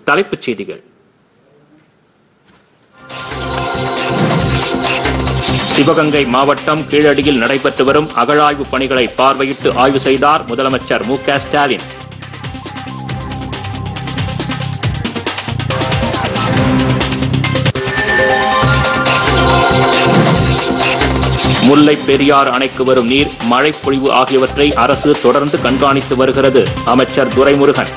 தலைப்புச் செய்திகள் சிவகங்கை மாவட்டம் கீழடியில் நடைபெற்று வரும் அகழாய்வு பணிகளை பார்வையிட்டு ஆய்வு செய்தார் முதலமைச்சர் மு க ஸ்டாலின் முல்லை பெரியாறு அணைக்கு வரும் நீர் மழைப்பொழிவு ஆகியவற்றை அரசு தொடர்ந்து கண்காணித்து வருகிறது அமைச்சர் துரைமுருகன்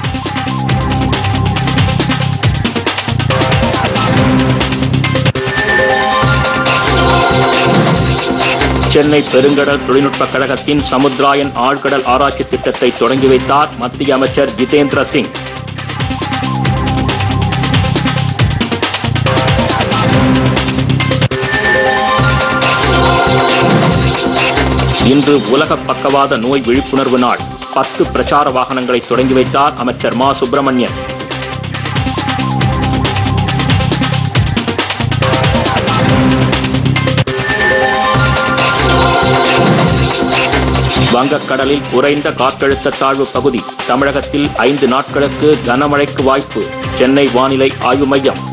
சென்னை பெருங்கடல் தொழில்நுட்ப கழகத்தின் சமுத்திராயன் ஆழ்கடல் ஆராய்ச்சி திட்டத்தை தொடங்கி வைத்தார் மத்திய அமைச்சர் ஜிதேந்திர சிங் இன்று உலக பக்கவாத நோய் விழிப்புணர்வு நாள் பத்து பிரச்சார வாகனங்களை தொடங்கி வைத்தார் அமைச்சர் மா சுப்பிரமணியன் வங்கக்கடலில் குறைந்த காற்றழுத்த தாழ்வு பகுதி தமிழகத்தில் ஐந்து நாட்களுக்கு கனமழைக்கு வாய்ப்பு சென்னை வானிலை ஆய்வு மையம்